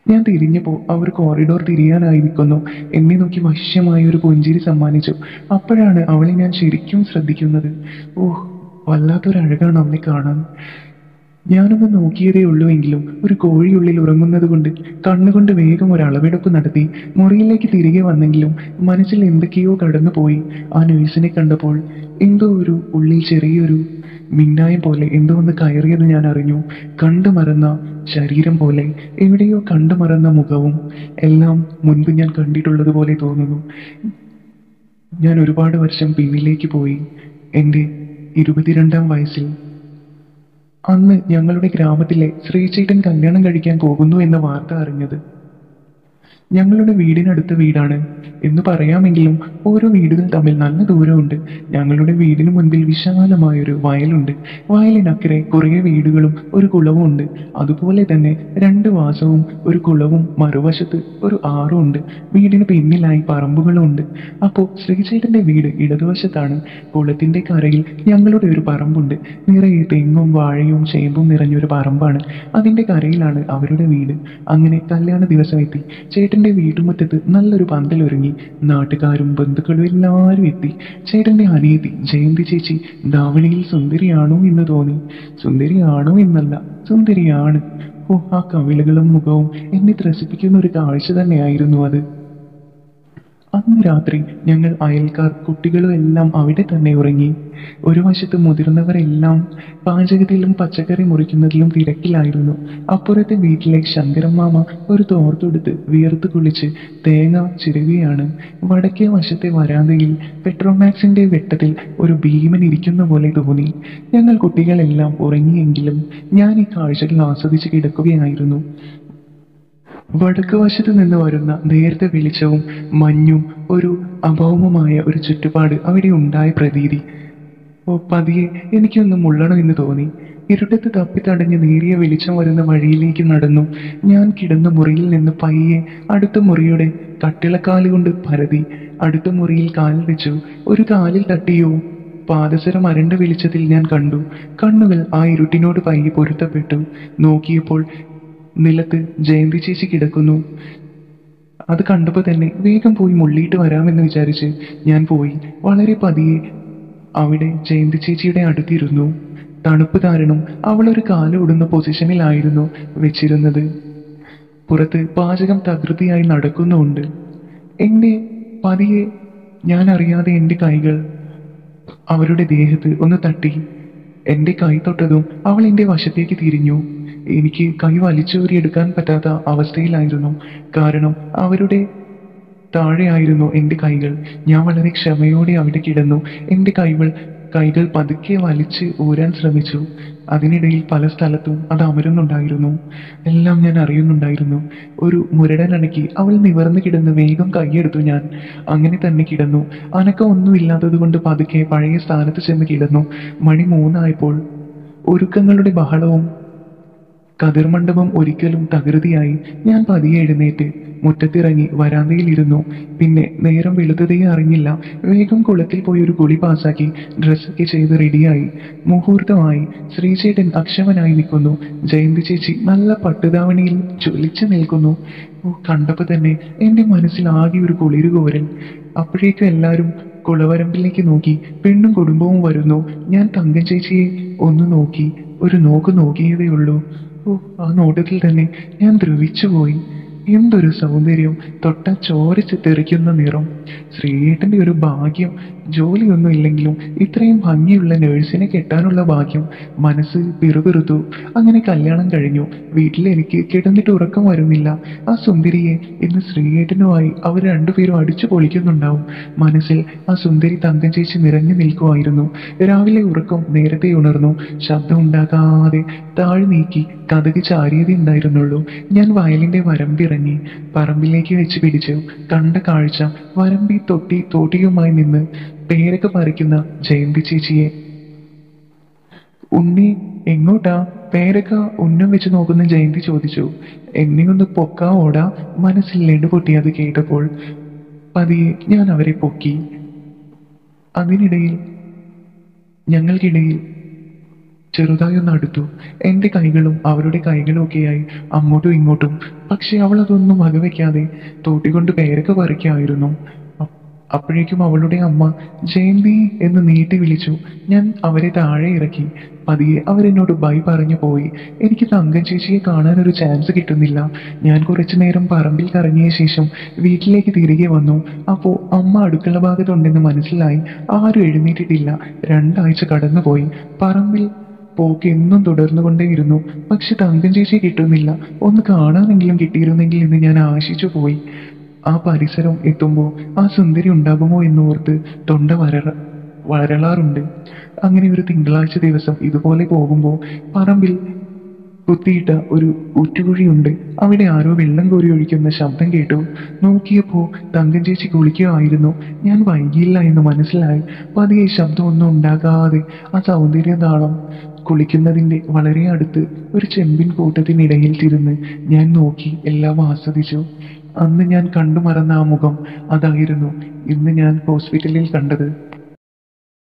ഞാൻ തിരിഞ്ഞപ്പോൾ അവർ കോറിഡോർ തിരിയാനായി നിൽക്കുന്നു എന്നെ നോക്കി വശ്യമായ ഒരു പുഞ്ചിരി സമ്മാനിച്ചു അപ്പോഴാണ് അവളെ ഞാൻ ശരിക്കും ശ്രദ്ധിക്കുന്നത് ഓഹ് വല്ലാത്തൊരഴകാണ് അവളെ കാണാൻ ഞാനൊന്ന് നോക്കിയതേ ഉള്ളൂ എങ്കിലും ഒരു കോഴിയുള്ളിൽ ഉറങ്ങുന്നത് കൊണ്ട് കണ്ണുകൊണ്ട് വേഗം ഒരു അളവെടുപ്പ് നടത്തി മുറിയിലേക്ക് തിരികെ വന്നെങ്കിലും മനസ്സിൽ എന്തൊക്കെയോ കടന്നുപോയി ആ നേഴ്സിനെ കണ്ടപ്പോൾ എന്തോ ഒരു ഉള്ളിൽ ചെറിയൊരു മിന്നായം പോലെ എന്തോ ഒന്ന് കയറിയത് ഞാൻ അറിഞ്ഞു കണ്ടു മറന്ന ശരീരം പോലെ എവിടെയോ കണ്ടു മറന്ന മുഖവും എല്ലാം മുൻപ് ഞാൻ കണ്ടിട്ടുള്ളത് പോലെ തോന്നുന്നു ഞാൻ ഒരുപാട് വർഷം പിന്നിലേക്ക് പോയി എൻ്റെ ഇരുപത്തിരണ്ടാം വയസ്സിൽ അന്ന് ഞങ്ങളുടെ ഗ്രാമത്തിലെ ശ്രീചേട്ടൻ കല്യാണം കഴിക്കാൻ പോകുന്നു എന്ന വാർത്ത അറിഞ്ഞത് ഞങ്ങളുടെ വീടിനടുത്ത വീടാണ് എന്ന് പറയാമെങ്കിലും ഓരോ വീടുകൾ തമ്മിൽ നല്ല ദൂരമുണ്ട് ഞങ്ങളുടെ വീടിന് മുൻപിൽ വിശാലമായൊരു വയലുണ്ട് വയലിനക്കരെ കുറേ വീടുകളും ഒരു കുളവും ഉണ്ട് അതുപോലെ തന്നെ രണ്ട് വാസവും ഒരു കുളവും മറുവശത്ത് ഒരു ആറും ഉണ്ട് വീടിന് പിന്നിലായി പറമ്പുകളും ഉണ്ട് അപ്പോൾ ശ്രീചേട്ടന്റെ വീട് ഇടതുവശത്താണ് കുളത്തിന്റെ കരയിൽ ഞങ്ങളുടെ ഒരു പറമ്പുണ്ട് നിറയെ തെങ്ങും വാഴയും ചേമ്പും നിറഞ്ഞൊരു പറമ്പാണ് അതിന്റെ കരയിലാണ് അവരുടെ വീട് അങ്ങനെ കല്യാണ ദിവസം എത്തി ചേട്ടന്റെ വീട്ടുമുറ്റത്ത് നല്ലൊരു പന്തൽ ഒരുങ്ങി നാട്ടുകാരും ബന്ധുക്കളും എല്ലാവരും എത്തി ചേട്ടന്റെ അനിയത്തി ജയന്തി ചേച്ചി ധാവണിയിൽ സുന്ദരിയാണോ എന്ന് തോന്നി സുന്ദരിയാണോ എന്നല്ല സുന്ദരിയാണ് ഓ ആ കവിളുകളും മുഖവും എന്നെ ത്രസിപ്പിക്കുന്ന ഒരു കാഴ്ച തന്നെയായിരുന്നു അത് അന്ന് രാത്രി ഞങ്ങൾ അയൽക്കാർ കുട്ടികളും എല്ലാം അവിടെ തന്നെ ഉറങ്ങി ഒരു വശത്ത് മുതിർന്നവരെല്ലാം പാചകത്തിലും പച്ചക്കറി മുറിക്കുന്നതിലും തിരക്കിലായിരുന്നു അപ്പുറത്തെ വീട്ടിലെ ശങ്കരൻ മാമ ഒരു തോർത്തെടുത്ത് വിയർത്ത് കുളിച്ച് തേങ്ങ ചിരവിയാണ് വടക്കേ വശത്തെ വരാന്തയിൽ പെട്രോമാക്സിന്റെ വെട്ടത്തിൽ ഒരു ഭീമൻ ഇരിക്കുന്ന പോലെ തോന്നി ഞങ്ങൾ കുട്ടികളെല്ലാം ഉറങ്ങിയെങ്കിലും ഞാൻ ഈ കാഴ്ചകൾ ആസ്വദിച്ച് കിടക്കുകയായിരുന്നു വടക്ക് വശത്ത് നിന്ന് വരുന്ന നേരത്തെ വെളിച്ചവും മഞ്ഞും ഒരു അഭൗമമായ ഒരു ചുറ്റുപാട് അവിടെ ഉണ്ടായ പ്രതീതി ഓ പതിയെ എനിക്കൊന്ന് മുള്ളണം എന്ന് തോന്നി ഇരുട്ടത്ത് തപ്പിത്തടഞ്ഞ് നേരിയ വെളിച്ചം വരുന്ന വഴിയിലേക്ക് നടന്നു ഞാൻ കിടന്ന മുറിയിൽ നിന്ന് പയ്യെ അടുത്ത മുറിയുടെ കട്ടിളക്കാല് കൊണ്ട് പരതി അടുത്ത മുറിയിൽ കാൽ വെച്ചു ഒരു കാലിൽ തട്ടിയോ പാദസരം അരണ്ട വെളിച്ചത്തിൽ ഞാൻ കണ്ടു കണ്ണുകൾ ആ ഇരുട്ടിനോട് പയ്യെ പൊരുത്തപ്പെട്ടു നോക്കിയപ്പോൾ നിലത്ത് ജയന്തി ചേച്ചി കിടക്കുന്നു അത് കണ്ടപ്പോൾ തന്നെ വേഗം പോയി മുള്ളിയിട്ട് വരാമെന്ന് വിചാരിച്ച് ഞാൻ പോയി വളരെ പതിയെ അവിടെ ജയന്തി ചേച്ചിയുടെ അടുത്തിരുന്നു തണുപ്പ് കാരണം അവൾ ഒരു കാല് ഓടുന്ന പൊസിഷനിലായിരുന്നു വെച്ചിരുന്നത് പുറത്ത് പാചകം തകൃതിയായി നടക്കുന്നുണ്ട് എൻ്റെ പതിയെ ഞാൻ അറിയാതെ എൻ്റെ കൈകൾ അവരുടെ ദേഹത്ത് ഒന്ന് തട്ടി എൻ്റെ കൈ തൊട്ടതും അവൾ എൻ്റെ വശത്തേക്ക് തിരിഞ്ഞു എനിക്ക് കൈ വലിച്ചൂരിയെടുക്കാൻ പറ്റാത്ത അവസ്ഥയിലായിരുന്നു കാരണം അവരുടെ താഴെയായിരുന്നു എൻ്റെ കൈകൾ ഞാൻ വളരെ ക്ഷമയോടെ അവിടെ കിടന്നു എൻ്റെ കൈകൾ കൈകൾ പതുക്കെ വലിച്ച് ഊരാൻ ശ്രമിച്ചു അതിനിടയിൽ പല സ്ഥലത്തും അത് അമരുന്നുണ്ടായിരുന്നു എല്ലാം ഞാൻ അറിയുന്നുണ്ടായിരുന്നു ഒരു മുരടനണക്കി അവൾ നിവർന്നു കിടന്ന് വേഗം കൈയെടുത്തു ഞാൻ അങ്ങനെ തന്നെ കിടന്നു അനക്കം ഒന്നുമില്ലാത്തത് കൊണ്ട് പതുക്കെ പഴയ സ്ഥാനത്ത് ചെന്ന് കിടന്നു മണി മൂന്നായപ്പോൾ ഒരുക്കങ്ങളുടെ ബഹളവും കതിർമണ്ഡപം ഒരിക്കലും തകൃതിയായി ഞാൻ പതിയെ എഴുന്നേറ്റ് മുറ്റത്തിറങ്ങി വരാന്തയിലിരുന്നു പിന്നെ നേരം വെളുത്തതേ അറിഞ്ഞില്ല വേഗം കുളത്തിൽ പോയി ഒരു കുളി പാസാക്കി ഡ്രസ്സൊക്കെ ചെയ്ത് റെഡിയായി മുഹൂർത്തമായി ശ്രീചേട്ടൻ അക്ഷമനായി നിൽക്കുന്നു ജയന്തി ചേച്ചി നല്ല പട്ടുതാവണിയിൽ ജ്വലിച്ചു നിൽക്കുന്നു ഓ കണ്ടപ്പോ തന്നെ എൻ്റെ മനസ്സിൽ ആകെ ഒരു കുളിരുകോരൽ അപ്പോഴേക്കും എല്ലാവരും കുളവരമ്പിലേക്ക് നോക്കി പെണ്ണും കുടുംബവും വരുന്നു ഞാൻ തങ്കം ചേച്ചിയെ ഒന്ന് നോക്കി ഒരു നോക്ക് നോക്കിയതേ ഉള്ളൂ ഓ ആ നോട്ടത്തിൽ തന്നെ ഞാൻ ദ്രവിച്ചുപോയി എന്തൊരു സൗന്ദര്യം തൊട്ട ചോരച്ച് തെറിക്കുന്ന നിറം ശ്രീയേട്ടന്റെ ഒരു ഭാഗ്യം ജോലിയൊന്നും ഇല്ലെങ്കിലും ഇത്രയും ഭംഗിയുള്ള നേഴ്സിനെ കെട്ടാനുള്ള ഭാഗ്യം മനസ്സ് പിറുപിറുത്തു അങ്ങനെ കല്യാണം കഴിഞ്ഞു വീട്ടിൽ എനിക്ക് കിടന്നിട്ട് ഉറക്കം വരുന്നില്ല ആ സുന്ദരിയെ ഇന്ന് ശ്രീയേട്ടനുമായി അവർ രണ്ടുപേരും അടിച്ചു പൊളിക്കുന്നുണ്ടാവും മനസ്സിൽ ആ സുന്ദരി തങ്കം ചേച്ചി നിറഞ്ഞു നിൽക്കുമായിരുന്നു രാവിലെ ഉറക്കം നേരത്തെ ഉണർന്നു ശബ്ദം ഉണ്ടാകാതെ താഴ് നീക്കി കഥക് ചാരിയതേ ഉണ്ടായിരുന്നുള്ളൂ ഞാൻ വയലിന്റെ വരമ്പിറങ്ങി പറമ്പിലേക്ക് വെച്ച് പിടിച്ചു കണ്ട കാഴ്ച വരമ്പി തൊട്ടി തോട്ടിയുമായി നിന്ന് പേരൊക്കെ പറിക്കുന്ന ജയന്തി ചേച്ചിയെ ഉണ്ണി എങ്ങോട്ടാ പേരൊക്കെ ഉന്നം വെച്ച് നോക്കുന്ന ജയന്തി ചോദിച്ചു എന്നെ ഒന്ന് പൊക്കാവോടാ മനസ്സിൽ ലെടുപൊട്ടി അത് കേട്ടപ്പോൾ പതിയെ ഞാൻ അവരെ പൊക്കി അതിനിടയിൽ ഞങ്ങൾക്കിടയിൽ ചെറുതായി ഒന്ന് അടുത്തു എൻ്റെ കൈകളും അവരുടെ കൈകളും ഒക്കെയായി അങ്ങോട്ടും ഇങ്ങോട്ടും പക്ഷെ അവൾ അതൊന്നും വകവെക്കാതെ തോട്ടിക്കൊണ്ട് പേരൊക്കെ പറിക്കായിരുന്നു അ- അപ്പോഴേക്കും അവളുടെ അമ്മ ജയന്തി എന്ന് നീട്ടി വിളിച്ചു ഞാൻ അവരെ താഴെ ഇറക്കി പതിയെ അവരെന്നോട് ബൈ പറഞ്ഞു പോയി എനിക്ക് തങ്കം ചേച്ചിയെ കാണാൻ ഒരു ചാൻസ് കിട്ടുന്നില്ല ഞാൻ കുറച്ചു നേരം പറമ്പിൽ കറങ്ങിയ ശേഷം വീട്ടിലേക്ക് തിരികെ വന്നു അപ്പോൾ അമ്മ അടുക്കള ഭാഗത്തുണ്ടെന്ന് മനസ്സിലായി ആരും എഴുന്നേറ്റിട്ടില്ല രണ്ടാഴ്ച കടന്നുപോയി പറമ്പിൽ പോക്ക് എന്നും തുടർന്നുകൊണ്ടേയിരുന്നു പക്ഷെ തങ്കം ചേച്ചിയെ കിട്ടുന്നില്ല ഒന്ന് കാണാനെങ്കിലും കിട്ടിയിരുന്നെങ്കിൽ എന്ന് ഞാൻ ആശിച്ചു പോയി ആ പരിസരം എത്തുമ്പോൾ ആ സുന്ദരി ഉണ്ടാകുമോ എന്നോർത്ത് തൊണ്ട വരറ വരളാറുണ്ട് അങ്ങനെ ഒരു തിങ്കളാഴ്ച ദിവസം ഇതുപോലെ പോകുമ്പോൾ പറമ്പിൽ കുത്തിയിട്ട ഒരു ഊറ്റുകുഴിയുണ്ട് അവിടെ ആരോ വെള്ളം കോരി ഒഴിക്കുന്ന ശബ്ദം കേട്ടു നോക്കിയപ്പോൾ തങ്കം ചേച്ചി കുളിക്കുകയായിരുന്നു ഞാൻ വൈകിയില്ല എന്ന് മനസ്സിലായി പതിയെ ശബ്ദമൊന്നും ഉണ്ടാകാതെ ആ സൗന്ദര്യ താളം കുളിക്കുന്നതിൻ്റെ വളരെ അടുത്ത് ഒരു ചെമ്പിൻ കൂട്ടത്തിനിടയിൽ തിരുന്ന് ഞാൻ നോക്കി എല്ലാം ആസ്വദിച്ചു അന്ന് ഞാൻ കണ്ടു മറന്ന ആ മുഖം അതായിരുന്നു ഇന്ന് ഞാൻ ഹോസ്പിറ്റലിൽ കണ്ടത്